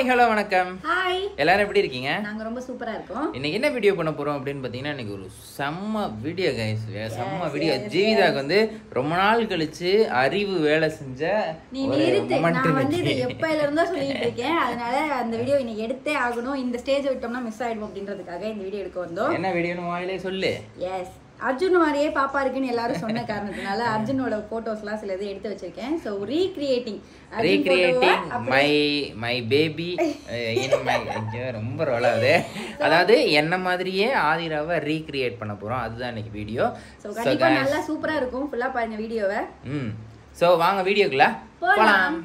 Hi hello வணக்கம் hi எல்லாரும் எப்படி இருக்கீங்க நாங்க ரொம்ப சூப்பரா இருக்கோம் இன்னைக்கு என்ன வீடியோ பண்ண போறோம் அப்படின்னு பாத்தீங்கன்னா இன்னைக்கு ஒரு செம்ம வீடியோ கைஸ் செம்ம வீடியோ ஜீவிதாக்கு வந்து ரொம்ப நாள் கழிச்சு அறிவு வேலை செஞ்ச நீ ஒரு நிறுத்து moment நான் வந்து இதை இன்னைக்கு. எப்ப இருந்தோ சொல்லிட்டு இருக்கேன் அதனால அந்த வீடியோ இன்னைக்கு எடுத்தே ஆகணும் இந்த ஸ்டேஜ் விட்டோம்னா மிஸ் ஆயிடும் அப்படின்றதுக்காக இந்த வீடியோ எடுக்க வந்தோம் என்ன வீடியோன்னு வாயிலே சொல்லு எஸ் அர்ஜுன் மாதிரியே பாப்பா இருக்குன்னு எல்லாரும் சொன்ன காரணத்தினால அர்ஜுனோட போட்டோஸ்லாம் சில இது எடுத்து வச்சிருக்கேன் so recreating recreating my my baby my ஐயோ ரொம்ப ரொலாது அதாவது என்ன மாதிரியே ஆதிராவை ரீக்ரியேட் பண்ண போறோம் அதுதான் இன்னைக்கு வீடியோ ஸோ கண்டிப்பா நல்லா சூப்பரா இருக்கும் ஃபுல்லா பாருங்க வீடியோவை ம் ஸோ வாங்க வீடியோக்குள்ள போலாம். போலாம்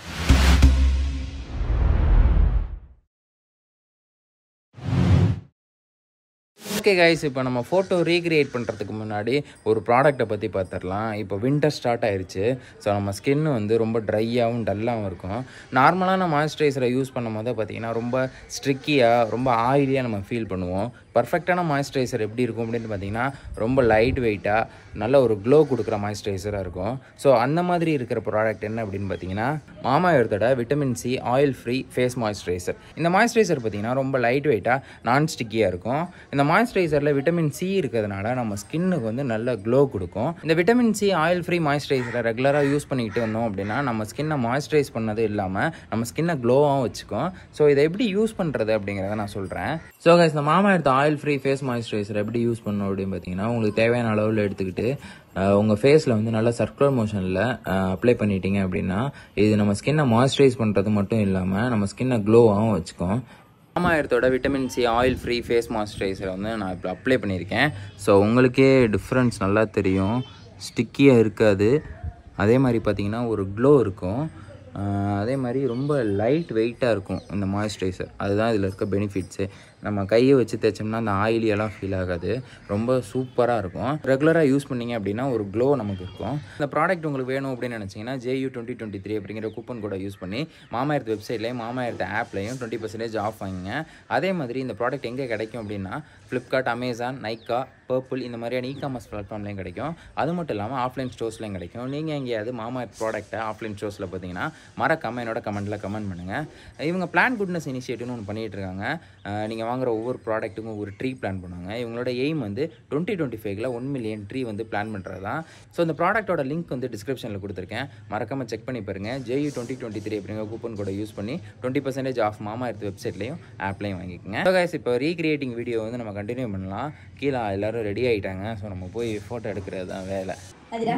ஓகே கைஸ் இப்போ நம்ம ஃபோட்டோ ரீக்ரியேட் பண்ணுறதுக்கு முன்னாடி ஒரு ப்ராடக்ட்டை பற்றி பார்த்துடலாம் இப்போ வின்டர் ஸ்டார்ட் ஆயிருச்சு ஸோ நம்ம ஸ்கின் வந்து ரொம்ப ட்ரையாகவும் டல்லாகவும் இருக்கும் நார்மலான மாய்ஸ்சரைசரை யூஸ் பண்ணும் போது பார்த்தீங்கன்னா ரொம்ப ஸ்ட்ரிக்கியாக ரொம்ப ஆயிலியாக நம்ம ஃபீல் பண்ணுவோம் பர்ஃபெக்டான மாய்ஸ்சரைசர் எப்படி இருக்கும் அப்படின்னு பார்த்தீங்கன்னா ரொம்ப லைட் வெயிட்டாக நல்ல ஒரு க்ளோ கொடுக்குற மாய்ஸ்சரைசராக இருக்கும் ஸோ அந்த மாதிரி இருக்கிற ப்ராடக்ட் என்ன அப்படின்னு பார்த்தீங்கன்னா மாமா எர்த்தோட vitamin C oil free face moisturiser இந்த மாய்ஸ்சரைசர் பார்த்தீங்கன்னா ரொம்ப லைட் வெயிட்டாக நான் ஸ்டிக்கியாக இருக்கும் இந்த மாய்ஸ்சரைசரில் விட்டமின் சி இருக்கிறதுனால நம்ம ஸ்கின்னுக்கு வந்து நல்ல க்ளோ கொடுக்கும் இந்த விட்டமின் சி ஆயில் ஃப்ரீ மாய்ஸ்சரைசரை ரெகுலராக யூஸ் பண்ணிக்கிட்டு வந்தோம் அப்படின்னா நம்ம ஸ்கின்னை மாய்ஸ்சரைஸ் பண்ணது இல்லாமல் நம்ம ஸ்கின்னை க்ளோவாகவும் வச்சுக்கும் ஸோ இதை எப்படி யூஸ் பண்ணுறது அப்படிங்கிறத நான் சொல்கிறேன் ஸோ guys இந்த மாமா எடுத்த ஆயில் ஃப்ரீ ஃபேஸ் மாய்ஸ்சரைசர் எப்படி யூஸ் பண்ணணும் அப்படின்னு பார்த்தீங்கன்னா உங்களுக்கு தேவையான அளவில் எடுத்துக்கிட்டு அஹ், உங்க ஃபேஸில் வந்து நல்லா சர்க்குலர் மோஷனில் அப்ளை பண்ணிட்டீங்க அப்படின்னா இது நம்ம ஸ்கின்னை மாய்ஸ்சரைஸ் பண்ணுறது மட்டும் இல்லாமல் நம்ம ஸ்கின்னை க்ளோவாகவும் வச்சுக்கும் மாமா எர்த்தோட vitamin C oil free face மாய்ஸ்சரைசரை வந்து நான் இப்போ அப்ளை பண்ணியிருக்கேன் ஸோ உங்களுக்கே டிஃப்ரென்ஸ் நல்லா தெரியும் ஸ்டிக்கியாக இருக்காது அதே மாதிரி பார்த்தீங்கன்னா ஒரு க்ளோ இருக்கும் ஆஹ் அதே மாதிரி ரொம்ப லைட் வெயிட்டாக இருக்கும் இந்த மாய்ஸ்சரைசர் அதுதான் இதில் இருக்க பெனிஃபிட்ஸு நம்ம கையை வச்சு தேய்ச்சோம்னா அந்த ஆயிலி எல்லாம் ஃபீல் ஆகாது ரொம்ப சூப்பராக இருக்கும் ரெகுலராக யூஸ் பண்ணீங்க அப்படின்னா ஒரு க்ளோ நமக்கு இருக்கும் இந்த ப்ராடக்ட் உங்களுக்கு வேணும் அப்படின்னு நினச்சிங்கன்னா ஜேயூ டுவெண்ட்டி டுவெண்ட்டி த்ரீ அப்படிங்கிற கூப்பன் கூட யூஸ் பண்ணி மாமா எடுத்த வெப்சைட்லேயும் மாமா எடுத்த ஆப்லையும் டுவெண்ட்டி பர்சன்டேஜ் ஆஃப் வாங்குங்க அதே மாதிரி இந்த ப்ராடக்ட் எங்கே கிடைக்கும் அப்படின்னா ஃப்ளிப்கார்ட் அமேசான் நைக்கா பர்பிள் இந்த மாதிரியான இ காமர்ஸ் பிளாட்ஃபார்ம்லையும் கிடைக்கும் அது மட்டும் இல்லாமல் ஆஃப்லைன் ஸ்டோர்ஸ்லையும் கிடைக்கும் நீங்கள் எங்கேயாவது மாமா ப்ராடக்ட்டை ஆஃப்லைன் ஸ்டோர்ஸில் பார்த்தீங்கன்னா மறக்காமல் என்னோட கமெண்ட்டில் கமெண்ட் பண்ணுங்கள் இவங்க பிளான் குட்னஸ் இனிஷியேட்டிவ்னு ஒன்று பண்ணிகிட்டு இருக்காங்க நீங்கள் வாங்குற ஒவ்வொரு ப்ராடக்ட்டுக்கும் ஒரு ட்ரீ பிளான் பண்ணுவாங்க இவங்களோட எய்ம் வந்து டுவெண்ட்டி டுவெண்ட்டி ஃபைவ்ல ஒன் மில்லியன் ட்ரீ வந்து பிளான் பண்ணுறது தான் ஸோ இந்த ப்ராடக்ட்டோட லிங்க் வந்து டிஸ்கிரிப்ஷனில் கொடுத்துருக்கேன் மறக்காமல் செக் பண்ணி பாருங்கள் ஜேயூ டுவெண்ட்டி டுவெண்ட்டி த்ரீ அப்படிங்கிற கூப்பன் கூட யூஸ் பண்ணி டுவெண்ட்டி பர்சன்டேஜ் ஆஃப் மாமா எடுத்த வெப்சைட்லையும் ஆப்லையும் வாங்கிக்கோங்க ஸோ கைஸ் இப்போ ரீக்ரியேட்டிங் வீடியோ வந்து நம்ம கண்டினியூ பண்ணலாம் கீழே எல்லாரும் ரெடி ஆகிட்டாங்க ஸோ நம்ம போய் ஃபோட்டோ எடுக்கிறது தான் வேலை அதுடா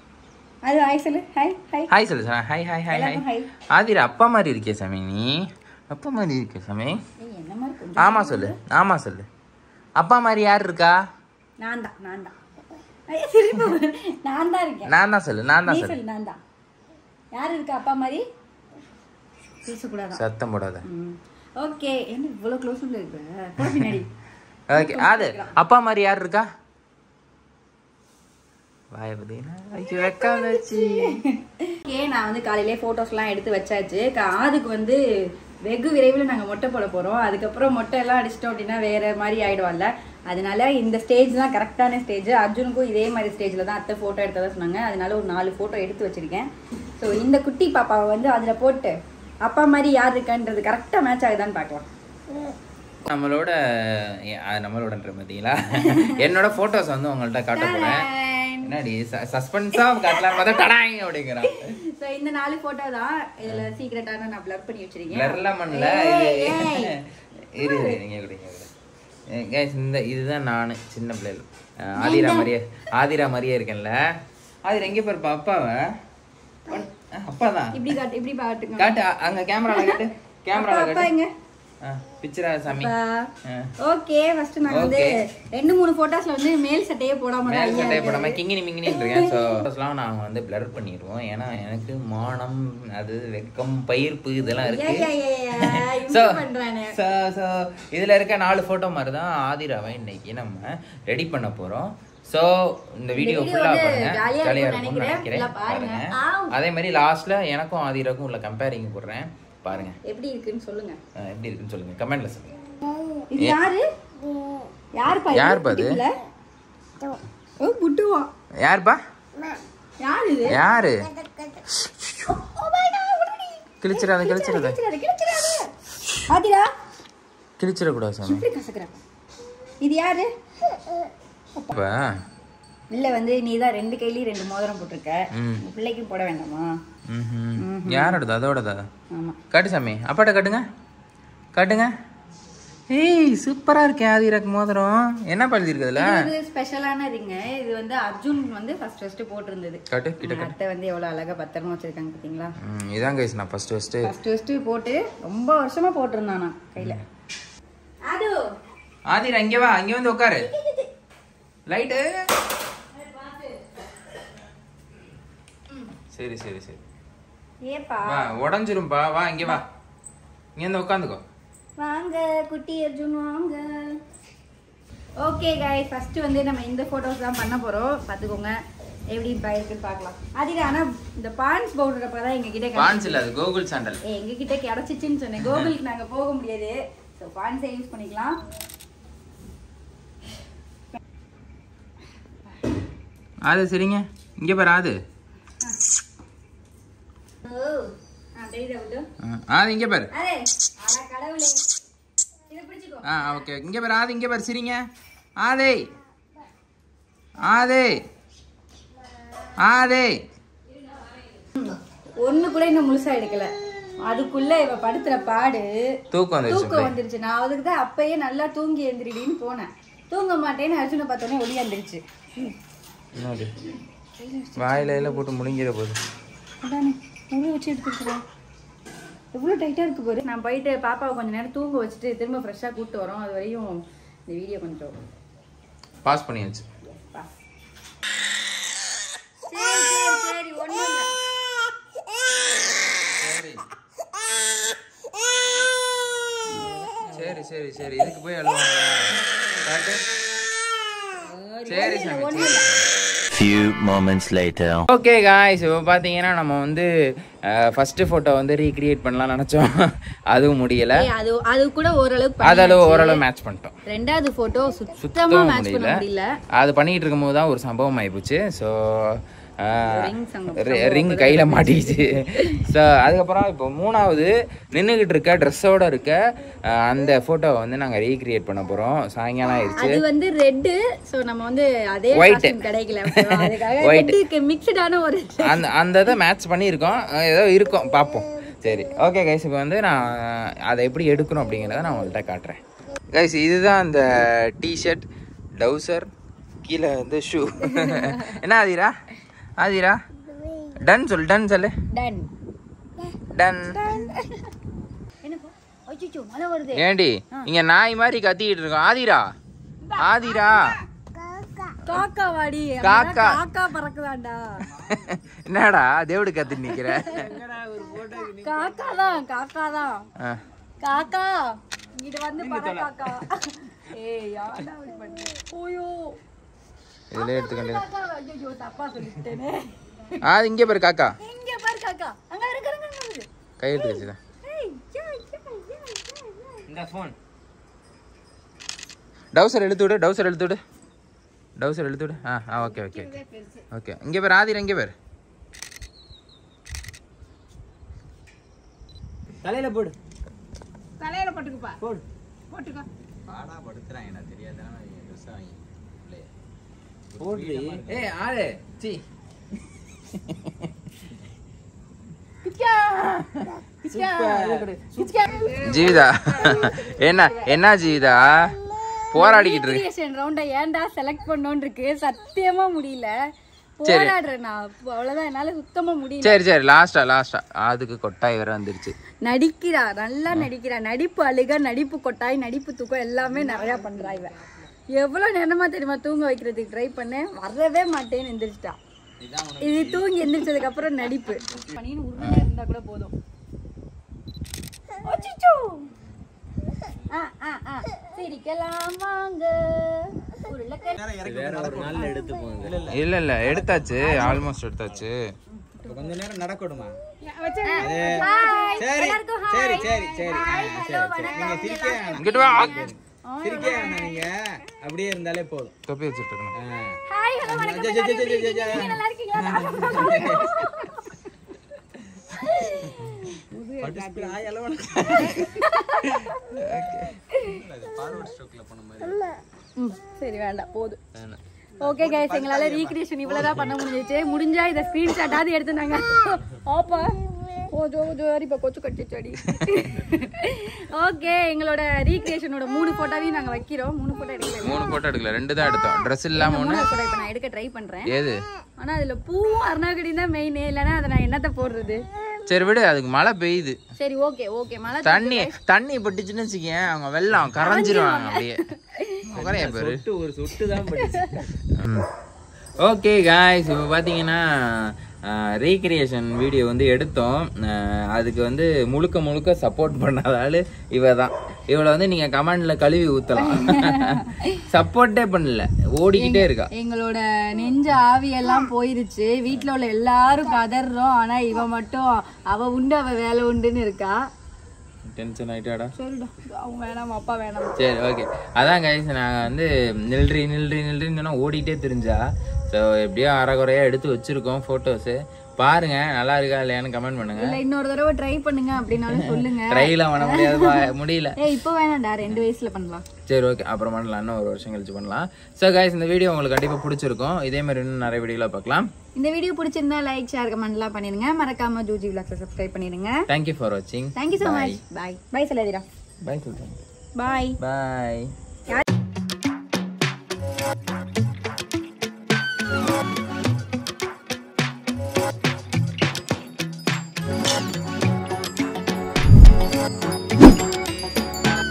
அது ஹாய் சொல்லு ஹாய் ஹாய் ஹாய் சொல்லு sir hi hi hi hi எல்லாருக்கும் ஹாய் ஆதிரா அப்பா மாதிரி இருக்கே சாமி நீ அப்பா மாதிரி இருக்கே சாமி ஏய் என்ன மாதிரி கொஞ்சம் ஆமாம் சொல்லு ஆமாம் சொல்லு அப்பா மாதிரி யார் இருக்கா நான் தான் நான் தான் ஐயா, சிரிப்பு வருது. நான் தான் இருக்கேன் நான் தான் சொல்லு நான் நீ தான் சொல்லு சொல்லு நான் தான் யார் இருக்கா அப்பா மாதிரி பேசக்கூடாதான் சத்தம் போடாத ஓகே என்ன இவ்வளோ க்ளோஸ் இருக்கு போட பின்னாடி ஓகே அது அப்பா மாதிரி யார் இருக்கா வாய பார்த்தீங்கன்னா ஐயோ வெக்காந்தாச்சு ஓகே நான் வந்து காலையிலே ஃபோட்டோஸ்லாம் எடுத்து வச்சாச்சு காதுக்கு வந்து வெகு விரைவில் நாங்கள் மொட்டை போட போகிறோம் அதுக்கப்புறம் மொட்டை எல்லாம் அடிச்சிட்டோம் அப்படின்னா வேற மாதிரி ஆயிடும்ல அதனால இந்த ஸ்டேஜ் தான் கரெக்டான ஸ்டேஜ் அர்ஜுனுக்கும் இதே மாதிரி ஸ்டேஜில் தான் அத்தை ஃபோட்டோ எடுத்ததா சொன்னாங்க அதனால ஒரு நாலு ஃபோட்டோ எடுத்து வச்சிருக்கேன் ஸோ இந்த குட்டி பாப்பாவை வந்து அதில் போட்டு அப்பா மாதிரி யார் இருக்கான்றது கரெக்டாக மேட்ச் ஆகுதான்னு பார்க்கலாம் நம்மளோட ஏ- அது நம்மளோடன்ற பார்த்தீங்களா என்னோட ஃபோட்டோஸ் வந்து உங்கள்கிட்ட காட்ட போகிறேன் என்னடி சஸ்பென்ஸாக காட்டலாம் பார்த்தா டடாய் அப்படிங்கிறான் ஸோ இந்த நாலு ஃபோட்டோ தான் இதில் சீக்ரெட்டான நான் ப்ளர் பண்ணி வச்சிருக்கேன் பிளர்லாம் பண்ணல ஏய், இது ஏய். இரு இரு, நீங்க கூட நீங்க கூட கைஸ் இந்த இதுதான் நான் சின்ன பிள்ளைகள் அஹ், ஆதிரா மாதிரியே ஆதிரா மாதிரியே இருக்கேன்ல ஆதிரா எங்கே பாருப்பா அப்பாவை அப்பா தான் இப்படி காட்டு இப்படி பாட்டுங்க காட்டு அ- அங்க கேமரால காட்டு கேமரால அப்பா காட்டு எங்க பிக்சரா சாமி அஹ். ஓகே ஃபர்ஸ்ட் நான் வந்து ரெண்டு மூணு போட்டோஸ்ல வந்து மேல் சட்டையே போடாம தான் மேல் ஐயா சட்டை போடாம கிங்கினி மிங்கினி இருக்கேன் ஸோ ஃபர்ஸ்ட்லாம் நாங்கள் வந்து பிளர் பண்ணிடுவோம் ஏன்னா எனக்கு மானம் அது வெக்கம் பயிர்ப்பு இதெல்லாம் இருக்கு ஐயா, ஐயா, ஐயா, ஸோ இப்படி பண்றானே ஸோ ஸோ இதில் இருக்க நாலு ஃபோட்டோ மாதிரி தான் ஆதிராவை இன்னைக்கு நம்ம ரெடி பண்ண போகிறோம் ஸோ இந்த வீடியோ video ஃபுல்லாக வந்து பாருங்க jolly ஆ ஜாலியாக இருக்கும்னு இருக்கும்னு நினைக்கிறேன். நினைக்கிறேன் full ஆ பாருங்க. பாருங்க ஆவ். அதே மாதிரி லாஸ்ட்ல எனக்கும் ஆதிராக்கும் உள்ள கம்பேரிங் போடுறேன் பாருங்க எப்படி இருக்குன்னு சொல்லுங்க அஹ் எப்படி இருக்குன்னு சொல்லுங்க கமெண்ட்ல சொல்லுங்க இது யாரு யார் பா யார் பா இது? ஓ புட்டுவா யாருப்பா யார் இது யாரு Oh my God, விடுடி. கிழிச்சிடாத கிழிச்சிடாத கிழிச்சிடாத, கிழிச்சிடாத. ஆதிரா கிழிச்சிடக்கூடாது சாமி இப்படி கசக்குறேன் இது யாரு இப்போ இல்ல வந்து நீ தான் ரெண்டு கையிலயும் ரெண்டு மோதிரம் போட்டிருக்க ம். உன் பிள்ளைக்கும் போட வேண்டாமா ம் யாரோடது அதோடதா ஆமா காட்டு சாமி அப்பாட்ட காட்டுங்க காட்டுங்க ஏய் சூப்பரா இருக்கேன் ஆதிராக்கு மோதிரம் என்ன பழுதி இருக்குதுல இது வந்து ஸ்பெஷலான ரிங்க இது வந்து அர்ஜுன் வந்து ஃபர்ஸ்ட் ஃபர்ஸ்ட் போட்டிருந்தது காட்டு கிட்ட காட்டு அத்தை வந்து எவ்வளவு அழகா பத்திரமா வச்சிருக்காங்க பாத்தீங்களா ம் இதான் கைஸ் நான் ஃபர்ஸ்ட் ஃபர்ஸ்ட் ஃபர்ஸ்ட் ஃபர்ஸ்ட் போட்டு ரொம்ப வருஷமா போட்டிருந்தான் நான் கையில அது ஆதிரா இங்க வா இங்க வந்து உட்காரு லைட்டு சரி சரி சரி ஏப்பா வா உடஞ்சிரும்பா வா இங்க வா இங்க வந்து உட்காந்துக்கோ வாங்க குட்டி அர்ஜுன் வாங்க ஓகே காய் ஃபர்ஸ்ட் வந்து நம்ம இந்த போட்டோஸ் தான் பண்ண போறோம் பாத்துக்கோங்க எப்படி இருக்குன்னு பார்க்கலாம் அதுக்கு ஆனா இந்த பான்ஸ் பவுடர் அப்ப தான் எங்க கிட்ட பான்ஸ் இல்ல அது கோகுல் சாண்டல் ஏய், எங்க கிட்ட கிடைச்சிச்சுன்னு சொன்னேன் கோகுலுக்கு நாங்க போக முடியாது ஸோ பான்ஸை யூஸ் பண்ணிக்கலாம் அது சரிங்க இங்க பாரு அது ஓ ஆ தெரியுதா விட்டு அது இங்க பாரு அதே அட கடவுளே இதை பிடிச்சிக்கோ ஆ ஓகே இங்க பாரு ஆது இங்க பாரு சிரிங்க ஆதே ஆதே ஆதே ஒண்ணு கூட இன்னும் முழுசா எடுக்கல அதுக்குள்ள இவ படுத்துற பாடு தூக்கம் வந்துருச்சு தூக்கம் வந்துருச்சு நான் அதுக்கு தான் அப்பயே நல்லா தூங்கி எந்திரிடின்னு போனேன் தூங்க மாட்டேன்னு அர்ஜுனை பார்த்தோன்னே ஒளி வந்துருச்சு என்னது வாயில எல்லாம் போட்டு முழுங்கிட போகுது அதானே முழு வச்சு எடுத்துக்கிறேன் எவ்வளோ டைட்டாக இருக்கு பாரு நான் போயிட்டு பாப்பாவை கொஞ்ச நேரம் தூங்க வச்சுட்டு திரும்ப ஃப்ரெஷ்ஷாக கூப்பிட்டு வரோம் அது வரையும் இந்த வீடியோ கொஞ்சம் பாஸ் பண்ணியாச்சு பா. சரி சரி சரி ஒன்றும் இல்லை சரி சரி சரி இதுக்கு போய் அழுவாங்க காட்டு சரி சாமி ஒன்றும் இல்லை Few moments later. Okay guys இப்போ பார்த்தீங்கன்னா நம்ம வந்து ஃபஸ்ட்டு ஃபோட்டோ வந்து ரீக்ரியேட் பண்ணலாம் நினச்சோம் அதுவும் முடியலை ஏய், அது அது கூட ஓரளவுக்கு அதளவு பண்ணியாச்சு. ஓரளவு மேட்ச் பண்ணிட்டோம் ரெண்டாவது போட்டோ சுத்தமா சுத்தமாக மேட்ச் பண்ண முடியல முடியல அது பண்ணிட்டு இருக்கும்போது தான் ஒரு சம்பவம் ஆயிப்போச்சு ஸோ ring சங்கம் ரிங் கையில் மாட்டிக்கிச்சு ஸோ அதுக்கப்புறம் இப்போ மூணாவது நின்றுக்கிட்டு இருக்க ட்ரெஸ்ஸோட இருக்க அஹ், அந்த ஃபோட்டோவை வந்து நாங்கள் ரீக்ரியேட் பண்ண போகிறோம் சாயங்காலம் ஆயிடுச்சு அது வந்து ரெட் சோ நம்ம வந்து அதே White. costume கிடைக்கல okay வா? அதுக்காக White. ரெட்டுக்கு மிக்சடான ஒரு அந்த அந்த இதை மேட்ச் பண்ணியிருக்கோம் அஹ், ஏதோ இருக்கும் பார்ப்போம் சரி ஓகே கைஸ் இப்போ வந்து நான் அதை எப்படி எடுக்கணும் அப்படிங்கிறத நான் உங்கள்கிட்ட காட்டுறேன் கைஸ் இதுதான் அந்த டிஷர்ட் டவுசர் கீழே வந்து ஷூ என்ன ஆதிரா ஆதிரா டன் சொல் டன் சொல்லு டன் டன் என்னப்பா அச்சோ மழை வருது ஏண்டி இங்க நாய் மாதிரி கத்திக்கிட்டு இருக்கோம் ஆதிரா ஆதிரா காக்கா வாடி காக்கா. காக்கா பறக்குதாண்டா என்னடா தேவடு கத்தி நிக்கிற காக்கா தான் காக்கா தான் ஆ. காக்கா இங்கிட்டு வந்து பாரு காக்கா ஏய் யாரா அப்படி பண்ண ஓயோ இதுல எடுத்துக்கொண்டு காக்கா ஐயோ தப்பா சொல்லிட்டேனே ஆ இங்க பாரு காக்கா இங்க பாரு காக்கா அங்க இருக்கு அங்க இருக்கு, அங்க இருக்கு கை எடுத்து வச்சுதான் ஏய் யா யா யா யா இந்த ஃபோன் டவுசர் எடுத்து விடு டவுசர் எடுத்து விடு டவுசர் எடுத்து விடு ஆ ஆ ஓகே ஓகே ஓகே ஓகே இங்கே பேர் ஆதிரா இங்கே பேர் தலையில போடு தலையில போட்டுக்குப்பா போடு போட்டுக்கோ போடுறி ஏ ஆளு சி ஜீவிதா என்ன என்ன ஜீவிதா போராடிக்கிட்டு இருக்கு கிரியேஷன் ரவுண்ட ஏன்டா செலக்ட் பண்ணோன்னு இருக்கு சத்தியமா முடியல போராடுறேன் நான் அப்போ அவ்வளவுதான் என்னால சுத்தமா முடியல சரி சரி லாஸ்டா லாஸ்டா அதுக்கு கொட்டாய் வேற வந்துருச்சு நடிக்கிறா நல்லா நடிக்கிறா நடிப்பு அழுக நடிப்பு கொட்டாய் நடிப்பு தூக்கம் எல்லாமே நிறைய பண்றா இவ எவ்வளவு நேரமா தெரியுமா தூங்க வைக்கிறதுக்கு ட்ரை பண்ணேன் வரவே மாட்டேன்னு எந்திரிச்சிட்டா இது தூங்கி எந்திரிச்சதுக்கு அப்புறம் நடிப்பு பண்ணின்னு உருண்டே இருந்தா கூட போதும் அச்சச்சோ. ஆ, ஆ, ஆ. சிரிக்கலாம் வாங்க உருளைக்கிழங்கு. வேற ஒரு நாள்ல எடுத்து போங்க இல்ல இல்ல எடுத்தாச்சு ஆல்மோஸ்ட் எடுத்தாச்சு கொஞ்ச நேரம் நடக்கணுமா வச்சேன். அது Hi. சரி எல்லாருக்கும் hi. சரி சரி சரி ஆ, Hi, சரி hello, சரி நீங்க வணக்கம். சிரிக்க வேணாம். இங்கிட்டு வா சிரிக்க வேணாம் நீங்க அப்படியே இருந்தாலே போதும் தொப்பி வச்சுட்டு இருக்கணும் ஆ. Hi, hello, வணக்கம். ஜெ, ஜெ, ஜெ, ஜெ, ஜெ, ஜெ. நீங்க நல்லா இருக்கீங்களா? புது ம், சரி வேண்டாம் போதும் ஓகே கைஸ் எங்களால ரீக்ரியேஷன் இவ்வளவுதான் பண்ண முடிஞ்சிச்சு முடிஞ்சா இதை ஸ்கிரீன்ஷாட்டாவது எடுத்து நாங்க ஆப்பா ஓ ஜோ ஜோரி இப்போ கொச்சு கட்டிச்சடி ஓகே எங்களோட ரீக்ரியேஷனோட மூணு போட்டோவையும் நாங்க வைக்கிறோம் மூணு போட்டோ எடுக்கல மூணு போட்டோ எடுக்கல ரெண்டு தான் எடுத்தோம் ட்ரெஸ் இல்லாம ஒன்று மூணு போட்டோ இப்போ நான் எடுக்க ட்ரை பண்றேன் ஏது ஆனா அதுல பூவும் அருணாகடி தான் மெயின் இல்லைன்னா அதை நான் என்னத்த போடுறது சரி விடு அதுக்கு மழை பெய்யுது சரி ஓகே ஓகே மழை தண்ணி தண்ணி பட்டுச்சுன்னு வச்சுக்கேன் அவங்க வெள்ளம் கரைஞ்சிருவாங்க அப்படியே குறைய பேரு சொட்டு ஒரு சொட்டு தான் பட்டுச்சு ஓகே காய்ஸ் இப்போ பார்த்தீங்கன்னா ரீக்ரியேஷன் வீடியோ வந்து எடுத்தோம் அஹ் அதுக்கு வந்து முழுக்க முழுக்க சப்போர்ட் பண்ணாதால இவ தான் இவளை வந்து நீங்கள் கமெண்டில் கழுவி ஊற்றலாம் சப்போர்ட்டே பண்ணல ஓடிக்கிட்டே இருக்கா எங்களோட நெஞ்ச ஆவியெல்லாம் போயிருச்சு வீட்ல உள்ள எல்லாரும் கதறோம் ஆனா இவ மட்டும் அவ உண்டு அவ வேலை உண்டுன்னு இருக்கா டென்ஷன் ஆயிட்டாடா சரிடா அவங்க வேணாம் அப்பா வேணாம் சரி ஓகே அதான் கைஸ் நாங்கள் வந்து நில்றி நில்றி நில்றின்னு சொன்னால் ஓடிட்டே தெரிஞ்சா ஸோ எப்படியோ அரைகுறையா எடுத்து வச்சிருக்கோம் ஃபோட்டோஸு பாருங்க நல்லா இருக்கா இல்லையான்னு கமெண்ட் பண்ணுங்க இல்ல இன்னொரு தடவை ட்ரை பண்ணுங்க அப்படின்னாலும் சொல்லுங்க ட்ரைலாம் பண்ண முடியாதுப்பா முடியல ஏய் இப்போ வேணாம்டா ரெண்டு வயசுல பண்ணலாம் சரி ஓகே அப்புறம் பண்ணலாம் இன்னும் ஒரு வருஷம் கழிச்சு பண்ணலாம் ஸோ கைஸ் இந்த வீடியோ உங்களுக்கு கண்டிப்பாக பிடிச்சிருக்கும் இதே மாதிரி இன்னும் நிறைய வீடியோவில் பார்க்கலாம் இந்த வீடியோ பிடிச்சிருந்தா லைக் ஷேர் கமெண்ட்லாம் பண்ணிருங்க மறக்காம ஜூஜி விளாக்ஸை சப்ஸ்கிரைப் பண்ணிருங்க தேங்க்யூ ஃபார் வாட்சிங் thank you so much bye bye சொல்லாதீரா பாய் சொல்கிறேன் பாய் பாய்